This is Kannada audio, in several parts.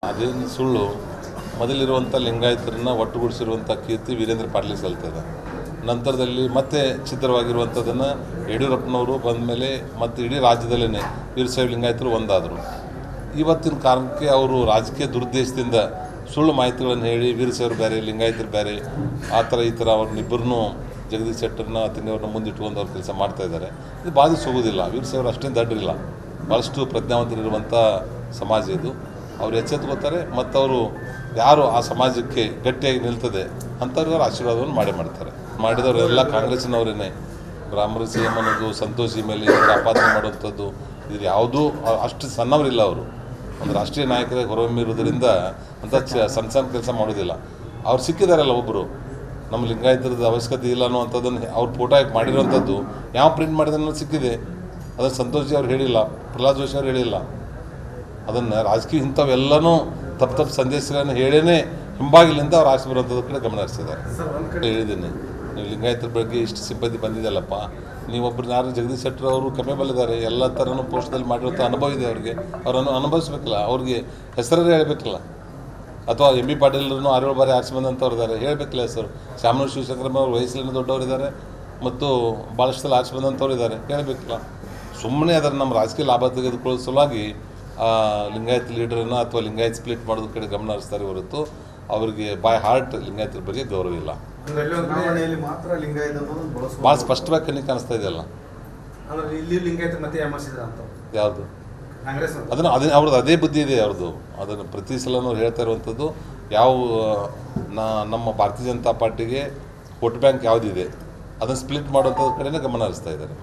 ಅದೇನು ಸುಳ್ಳು ಮೊದಲಿರುವಂಥ ಲಿಂಗಾಯತರನ್ನ ಒಟ್ಟುಗೂಡಿಸಿರುವಂಥ ಕೀರ್ತಿ ವೀರೇಂದ್ರ ಪಾಟೀಲ್ ಸಲ್ತದೆ ನಂತರದಲ್ಲಿ ಮತ್ತೆ ಛಿದ್ರವಾಗಿರುವಂಥದ್ದನ್ನು ಯಡಿಯೂರಪ್ಪನವರು ಬಂದ ಮೇಲೆ ಮತ್ತು ಇಡೀ ರಾಜ್ಯದಲ್ಲೇ ವೀರಶೈವ ಲಿಂಗಾಯತರು ಒಂದಾದರು ಇವತ್ತಿನ ಕಾರಣಕ್ಕೆ ಅವರು ರಾಜಕೀಯ ದುರುದ್ದೇಶದಿಂದ ಸುಳ್ಳು ಮಾಹಿತಿಗಳನ್ನು ಹೇಳಿ ವೀರಶೈವರು ಬೇರೆ ಲಿಂಗಾಯತರು ಬೇರೆ ಆ ಥರ ಈ ಥರ ಅವ್ರನ್ನಿಬ್ಬರನ್ನೂ ಜಗದೀಶ್ ಶೆಟ್ಟರ್ನ ತಿಂಗಳವ್ರನ್ನ ಮುಂದಿಟ್ಕೊಂಡು ಅವ್ರು ಕೆಲಸ ಮಾಡ್ತಾ ಇದ್ದಾರೆ ಇದು ಬಾಧಿಸೋಗೋದಿಲ್ಲ ವೀರಶೈವರು ಅಷ್ಟೇನು ದಡ್ರಿಲ್ಲ ಭಾಳಷ್ಟು ಪ್ರಜ್ಞಾವಂತರಿರುವಂಥ ಸಮಾಜ ಇದು ಅವ್ರು ಎಚ್ಚೆತ್ಕೋತಾರೆ ಮತ್ತು ಅವರು ಯಾರು ಆ ಸಮಾಜಕ್ಕೆ ಗಟ್ಟಿಯಾಗಿ ನಿಲ್ತದೆ ಅಂಥವ್ರಿಗೆ ಅವ್ರು ಆಶೀರ್ವಾದವನ್ನು ಮಾಡೇ ಮಾಡ್ತಾರೆ ಮಾಡಿದವರೆಲ್ಲ ಕಾಂಗ್ರೆಸ್ಸಿನವರೇನೆ ಬ್ರಾಹ್ಮಣ ಸಿ ಎಂ ಅನ್ನೋದು ಸಂತೋಷಿ ಮೇಲೆ ಇವ್ರ ಆಪಾದನೆ ಮಾಡುವಂಥದ್ದು ಇದು ಯಾವುದೂ ಅ- ಅಷ್ಟು ಸಣ್ಣವರಿಲ್ಲ ಅವರು ಒಂದು ರಾಷ್ಟ್ರೀಯ ನಾಯಕರಾಗಿ ಹೊರಹೊಮ್ಮಿರೋದ್ರಿಂದ ಅಂಥ ಚ ಸಣ್ಣ ಸಣ್ಣ ಕೆಲಸ ಮಾಡೋದಿಲ್ಲ ಅವ್ರು ಸಿಕ್ಕಿದಾರಲ್ಲ ಒಬ್ಬರು ನಮ್ಮ ಲಿಂಗಾಯತರದ ಅವಶ್ಯಕತೆ ಇಲ್ಲ ಅನ್ನುವಂಥದ್ದನ್ನು ಅವ್ರು ಫೋಟೋ ಹಾಕಿ ಮಾಡಿರೋವಂಥದ್ದು ಯಾವ ಪ್ರಿಂಟ್ ಮಾಡಿದ್ರೆ ಅನ್ನೋದು ಸಿಕ್ಕಿದೆ ಅದನ್ನು ಸಂತೋಷ್ ಜಿ ಅವ್ರು ಹೇಳಿಲ್ಲ ಪ್ರಹ್ಲಾದ್ ಜೋಶಿ ಅವ್ರು ಹೇಳಿಲ್ಲ ಅದನ್ನು ರಾಜಕೀಯ ಇಂಥವೆಲ್ಲನೂ ತಪ್ಪು ತಪ್ಪು ಸಂದೇಶಗಳನ್ನು ಹೇಳೇ ಹಿಂಬಾಗಿಲಿಂದ ಅವ್ರು ಆಸೆ ಬರುವಂಥದ್ದು ಕಡೆ ಗಮನ ಹರಿಸಿದ್ದಾರೆ ಹೇಳಿದ್ದೀನಿ ನೀವು ಲಿಂಗಾಯತರ ಬಗ್ಗೆ ಇಷ್ಟು ಸಿಬ್ಬಂದಿ ಬಂದಿದೆಯಲ್ಲಪ್ಪ ನೀವೊಬ್ಬರು ಯಾರು ಜಗದೀಶ್ ಶೆಟ್ಟರ್ ಅವರು ಕಮ್ಮಿ ಬಲ್ಲಿದ್ದಾರೆ ಎಲ್ಲ ಥರನೂ ಪೋಸ್ಟದಲ್ಲಿ ಮಾಡಿರುವಂಥ ಅನುಭವ ಇದೆ ಅವ್ರಿಗೆ ಅವರನ್ನು ಅನುಭವಿಸ್ಬೇಕಲ್ಲ ಅವ್ರಿಗೆ ಹೆಸರೇ ಹೇಳಬೇಕಲ್ಲ ಅಥವಾ ಎಂ ಬಿ ಪಾಟೀಲ್ರನ್ನು ಆರೇಳು ಬಾರಿ ಆರಿಸಿ ಬಂದಂಥವ್ರು ಇದ್ದಾರೆ ಹೇಳಬೇಕಿಲ್ಲ ಹೆಸರು ಶಾಮನೂರು ಶಿವಶಂಕರಮ್ಮ ಅವ್ರು ವಯಸ್ಸಲ್ಲಿ ದೊಡ್ಡವರಿದ್ದಾರೆ ಮತ್ತು ಭಾಳಷ್ಟು ಸಲ ಆರಿಸಿ ಬಂದಂಥವ್ರು ಇದ್ದಾರೆ ಹೇಳಬೇಕಿಲ್ಲ ಸುಮ್ಮನೆ ಅದನ್ನು ನಮ್ಮ ರಾಜಕೀಯ ಲಾಭ ತೆಗೆದುಕೊಳ್ಳೋ ಸಲುವಾಗಿ ಆ, ಲಿಂಗಾಯತ್ ಲೀಡರನ್ನು ಅಥವಾ ಲಿಂಗಾಯತ್ ಸ್ಪ್ಲಿಟ್ ಮಾಡೋದ್ರ ಕಡೆ ಗಮನ ಹರಿಸ್ತಾರೆ ಹೊರತು ಅವರಿಗೆ ಬೈ ಹಾರ್ಟ್ ಲಿಂಗಾಯತರ ಬಗ್ಗೆ ಗೌರವ ಇಲ್ಲ ಅಂದ್ರೆ ಎಲ್ಲೋ ಒಂದ್ ಕಡೆ ಚುನಾವಣೆಯಲ್ಲಿ ಮಾತ್ರ ಲಿಂಗಾಯತ ಅನ್ನೋದನ್ನ ಬಳಸ್ಬೋದು. ಭಾಳ ಸ್ಪಷ್ಟವಾಗಿ ಕಣ್ಣಿಗೆ ಕಾಣಿಸ್ತಾ ಇದೆಯಲ್ಲ ಅಂದ್ರೆ ಇಲ್ಲಿ ಲಿಂಗಾಯತ ಮತ್ತೆ ಯಾಮರ್ಸಿದ್ರ ಅಂತ ಯಾವುದು ಕಾಂಗ್ರೆಸ್ ಅಂತ ಅದನ್ನು ಅದೇ ಅವ್ರದ್ದು ಅದೇ ಬುದ್ಧಿ ಇದೆ ಅವ್ರದ್ದು ಅದನ್ನು ಪ್ರತಿ ಸಲನೂ ಹೇಳ್ತಾ ಇರುವಂಥದ್ದು ಯಾವ ನಾ ನಮ್ಮ ಭಾರತೀಯ ಜನತಾ ಪಾರ್ಟಿಗೆ ವೋಟ್ ಬ್ಯಾಂಕ್ ಯಾವುದಿದೆ ಅದನ್ನು ಸ್ಪ್ಲಿಟ್ ಮಾಡುವಂಥದ್ದು ಕಡೆನೇ ಗಮನ ಹರಿಸ್ತಾ ಇದ್ದಾರೆ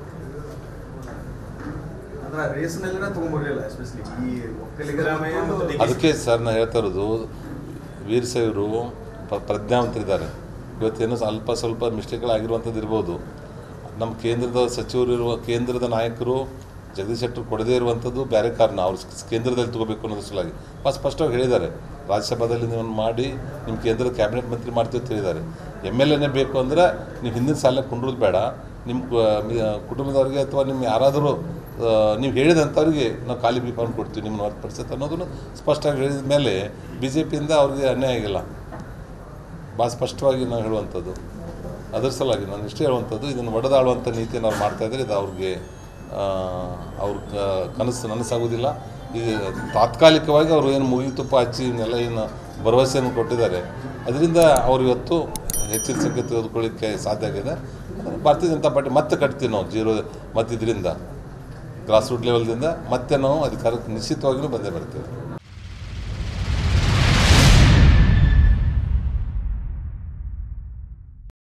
ಅಂದ್ರೆ ರೇಸ್ನಲ್ಲಿನೇ ತಗೊಂಡ್ಬರ್ಲಿಲ್ಲ ಎಸ್ಪೆಷಲಿ ಈ ಸಿದ್ದರಾಮಯ್ಯ ಮತ್ತು ಒಕ್ಕಲಿಗರ ಡಿ- ಅದಕ್ಕೆ ಸರ್ ನಾನು ಹೇಳ್ತಾ ಇರೋದು ವೀರಶೈವರು ಪ್ರ- ಪ್ರಜ್ಞಾವಂತರಿದ್ದಾರೆ ಇವತ್ತೇನು ಅಲ್ಪ ಸ್ವಲ್ಪ ಮಿಸ್ಟೇಕ್ಗಳಾಗಿರುವಂಥದ್ದು ಇರ್ಬೋದು ನಮ್ಮ ಕೇಂದ್ರದ ಸಚಿವರು ಇರುವ ಕೇಂದ್ರದ ನಾಯಕರು ಜಗದೀಶ್ ಶೆಟ್ಟರ್ ಕೊಡದೇ ಇರುವಂಥದ್ದು ಬೇರೆ ಕಾರಣ ಅವ್ರು ಸ್- ಕೇಂದ್ರದಲ್ಲಿ ತಗೋಬೇಕು ಅನ್ನೋದ್ರ ಸಲುವಾಗಿ ಭಾಳ ಸ್ಪಷ್ಟವಾಗಿ ಹೇಳಿದ್ದಾರೆ ರಾಜ್ಯಸಭಾದಲ್ಲಿ ನೀವು ಮಾಡಿ ನಿಮ್ಮ ಕೇಂದ್ರದ ಕ್ಯಾಬಿನೆಟ್ ಮಂತ್ರಿ ಮಾಡ್ತೀವಿ ಅಂತ ಹೇಳಿದ್ದಾರೆ ಎಮ್ ಎಲ್ ಎನೇ ಬೇಕು ಅಂದರೆ ನೀವು ಹಿಂದಿನ ಸಾಲ ಕುಂಡ್ರದು ಬೇಡ ನಿಮ್ಮ ಕು- ಮಿ- ಕುಟುಂಬದವ್ರಿಗೆ ಅಥವಾ ನಿಮ್ಮ ಯಾರಾದರೂ ಆ, ನೀವು ಹೇಳಿದಂಥವ್ರಿಗೆ ನಾವು ಖಾಲಿ ಬಿ ಫಾರ್ಮ್ ಕೊಡ್ತೀವಿ ನಿಮ್ಮನ್ನು ಹೊರತುಪಡಿಸುತ್ತೆ ಅನ್ನೋದನ್ನು ಸ್ಪಷ್ಟವಾಗಿ ಹೇಳಿದ ಮೇಲೆ ಬಿ ಜೆ ಪಿಯಿಂದ ಅವ್ರಿಗೆ ಅನ್ಯಾಯ ಆಗಿಲ್ಲ ಭಾಳ ಸ್ಪಷ್ಟವಾಗಿ ನಾವು ಹೇಳುವಂಥದ್ದು ಅದರ ಸಲುವಾಗಿ ನಾನು ಇಷ್ಟೇ ಹೇಳುವಂಥದ್ದು ಇದನ್ನು ಒಡೆದಾಳುವಂಥ ನೀತಿಯನ್ನು ಅವ್ರು ಮಾಡ್ತಾ ಇದ್ದಾರೆ ಇದು ಅವ್ರಿಗೆ ಆ, ಅವ್ರ ಕ- ಕನಸು ನನಸಾಗೋದಿಲ್ಲ ಈಗ ತಾತ್ಕಾಲಿಕವಾಗಿ ಅವರು ಏನು ಮುಗಿ ತುಪ್ಪ ಹಚ್ಚಿ ಇವನ್ನೆಲ್ಲ ಏನು ಭರವಸೆಯನ್ನು ಕೊಟ್ಟಿದ್ದಾರೆ ಅದರಿಂದ ಅವ್ರು ಇವತ್ತು ಹೆಚ್ಚಿನ ಸಂಖ್ಯೆ ತೆಗೆದುಕೊಳ್ಳಿಕ್ಕೆ ಸಾಧ್ಯ ಆಗಿದೆ ಭಾರತೀಯ ಜನತಾ ಪಾರ್ಟಿ ಮತ್ತೆ ಕಟ್ತೀವಿ ನಾವು ಜೀರೋ ಮತ್ತು ಇದರಿಂದ ಗ್ರಾಸ್ ರೂಟ್ ಲೆವೆಲ್ದಿಂದ ಮತ್ತೆ ನಾವು ಅಧಿಕಾರಕ್ಕೆ ನಿಶ್ಚಿತವಾಗಿಯೂ ಬಂದೇ ಬರ್ತೀವಿ